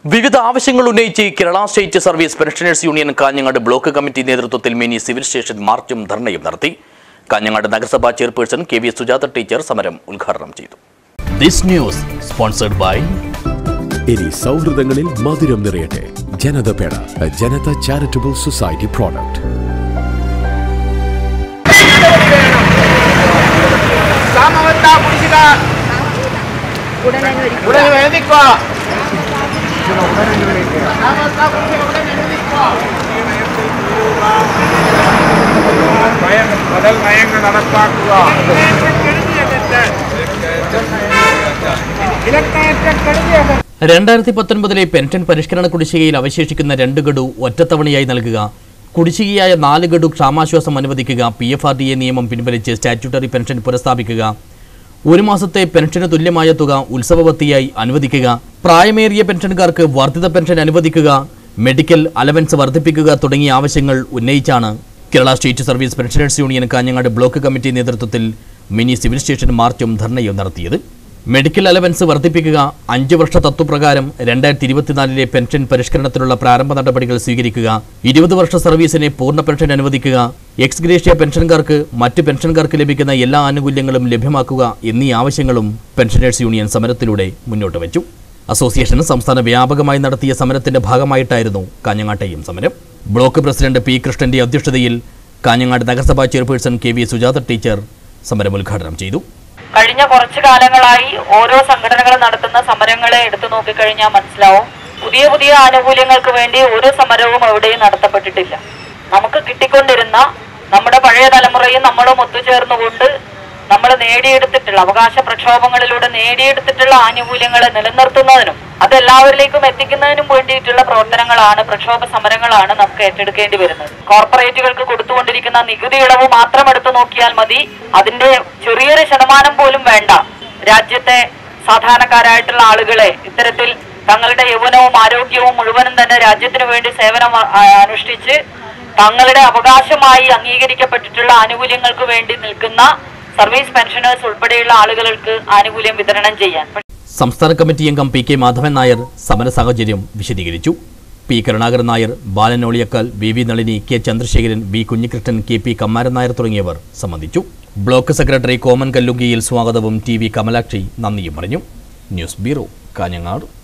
വിവിധ ആവശ്യങ്ങൾ ഉന്നയിച്ച് Kerala state service pensioners union Kanhangad block committee നേതൃത്വത്തിൽ മിനി സിവിൽ സ്റ്റേഷൻ മാർച്ചും ധർണയും നടത്തി കാഞ്ഞങ്ങാട് നഗരസഭാ chairperson K V Sujatha teacher സമരം ഉദ്ഘാടനം ചെയ്തു ദിസ് ന്യൂസ് സ്പോൺസർഡ് ബൈ ഇനി സൗഹൃദങ്ങളിൽ മധുരം നിറയട്ടെ ജനത പേട ജനത ചാരിറ്റബിൾ സൊസൈറ്റി പ്രോഡക്റ്റ് സാമവത്ത കുടിശ്ശിക ഉടനെ ഒരുക്കുക ഉടനെ എഴുതിക്കോ സാമവത്ത കുടിശ്ശിക ഉടനെ എഴുതിക്കോ ബദൽ നയങ്ങൾ നടപ്പാക്കുക ഇലക്ട്രേറ്റ് കെടുതിയത് രണ്ടായിരത്തി പത്തൊൻപതിലെ പെൻഷൻ പരിഷ്കരണ കുടിശ്ശികയിൽ അവശേഷിക്കുന്ന രണ്ട് ഗഡു ഒറ്റത്തവണയായി നൽകുക കുടിശ്ശികയായ നാല് ഗഡു ക്ഷാമാശ്വാസം അനുവദിക്കുക P F R D A നിയമം പിൻവലിച്ച് സ്റ്റാറ്റ്യൂട്ടറി പെൻഷൻ പുനഃസ്ഥാപിക്കുക ഒരു മാസത്തെ പെൻഷന് തുല്യമായ തുക ഉത്സവവത്തിയായി അനുവദിക്കുക പ്രായമേറിയ പെൻഷൻകാർക്ക് വർദ്ധിത പെൻഷൻ അനുവദിക്കുക മെഡിക്കൽ അലവൻസ് വർദ്ധിപ്പിക്കുക തുടങ്ങിയ ആവശ്യങ്ങൾ ഉന്നയിച്ചാണ് Kerala state service pensioners union Kanhangad block committee നേതൃത്വത്തിൽ മിനി സിവിൽ സ്റ്റേഷൻ മാർച്ചും ധർണയും നടത്തിയത് മെഡിക്കൽ അലവൻസ് വർദ്ധിപ്പിക്കുക അഞ്ച് വർഷ തത്വപ്രകാരം രണ്ടായിരത്തി ഇരുപത്തിനാലിലെ പെൻഷൻ പരിഷ്കരണത്തിനുള്ള പ്രാരംഭ നടപടികൾ സ്വീകരിക്കുക ഇരുപത് വർഷ സർവീസിന് പൂർണ്ണ പെൻഷൻ അനുവദിക്കുക എക്സ് ഗ്രേഷ്യ പെൻഷൻകാർക്ക് മറ്റ് പെൻഷൻകാർക്ക് ലഭിക്കുന്ന എല്ലാ ആനുകൂല്യങ്ങളും ലഭ്യമാക്കുക എന്നീ ആവശ്യങ്ങളും പെൻഷനേഴ്സ് യൂണിയൻ സമരത്തിലൂടെ മുന്നോട്ട് വെച്ചു അസോസിയേഷൻ സംസ്ഥാന വ്യാപകമായി നടത്തിയ സമരത്തിന്റെ ഭാഗമായിട്ടായിരുന്നു കാഞ്ഞങ്ങാട്ടെയും സമരം ബ്ലോക്ക് പ്രസിഡന്റ് പി കൃഷ്ണന്റെ അധ്യക്ഷതയിൽ കാഞ്ഞങ്ങാട് നഗരസഭാ chairperson K V Sujatha teacher സമരം ഉദ്ഘാടനം ചെയ്തു കഴിഞ്ഞ കുറച്ചു കാലങ്ങളായി ഓരോ സംഘടനകൾ നടത്തുന്ന സമരങ്ങളെ എടുത്തു നോക്കിക്കഴിഞ്ഞാൽ മനസ്സിലാവും പുതിയ പുതിയ ആനുകൂല്യങ്ങൾക്ക് വേണ്ടി ഒരു സമരവും എവിടെയും നടത്തപ്പെട്ടിട്ടില്ല നമുക്ക് കിട്ടിക്കൊണ്ടിരുന്ന നമ്മുടെ പഴയ തലമുറയും നമ്മളും ഒത്തുചേർന്നുകൊണ്ട് നമ്മൾ നേടിയെടുത്തിട്ടുള്ള അവകാശ പ്രക്ഷോഭങ്ങളിലൂടെ നേടിയെടുത്തിട്ടുള്ള ആനുകൂല്യങ്ങളെ നിലനിർത്തുന്നതിനും അത് എല്ലാവരിലേക്കും എത്തിക്കുന്നതിനും വേണ്ടിയിട്ടുള്ള പ്രവർത്തനങ്ങളാണ് പ്രക്ഷോഭ സമരങ്ങളാണ് നമുക്ക് ഏറ്റെടുക്കേണ്ടി വരുന്നത് കോർപ്പറേറ്റുകൾക്ക് കൊടുത്തുകൊണ്ടിരിക്കുന്ന നികുതി ഇളവ് മാത്രം എടുത്തു നോക്കിയാൽ മതി അതിന്റെ ചെറിയൊരു ശതമാനം പോലും വേണ്ട രാജ്യത്തെ സാധാരണക്കാരായിട്ടുള്ള ആളുകളെ ഇത്തരത്തിൽ തങ്ങളുടെ യൗവനവും ആരോഗ്യവും മുഴുവനും തന്നെ രാജ്യത്തിന് വേണ്ടി സേവനം അ- ആ- അനുഷ്ഠിച്ച് തങ്ങളുടെ അവകാശമായി അംഗീകരിക്കപ്പെട്ടിട്ടുള്ള ആനുകൂല്യങ്ങൾക്ക് വേണ്ടി നിൽക്കുന്ന സർവീസ് പെൻഷനേഴ്സ് ഉൾപ്പെടെയുള്ള ആളുകൾക്ക് ആനുകൂല്യം വിതരണം ചെയ്യാൻ സംസ്ഥാന കമ്മിറ്റി അംഗം പി കെ മാധവൻ നായർ സമര സാഹചര്യം വിശദീകരിച്ചു പി കരുണാകരൻ നായർ ബാലൻ ഒളിയക്കാൽ V V Nalini K Chandrasekharan B Kunhikrishnan K P Kammaran Nair തുടങ്ങിയവർ സംബന്ധിച്ചു ബ്ലോക്ക് സെക്രട്ടറി കോമൻ കല്ലുങ്കിയിൽ സ്വാഗതവും ടി വി കമലാക്ഷി നന്ദിയും പറഞ്ഞു ന്യൂസ് ബ്യൂറോ കാഞ്ഞങ്ങാട്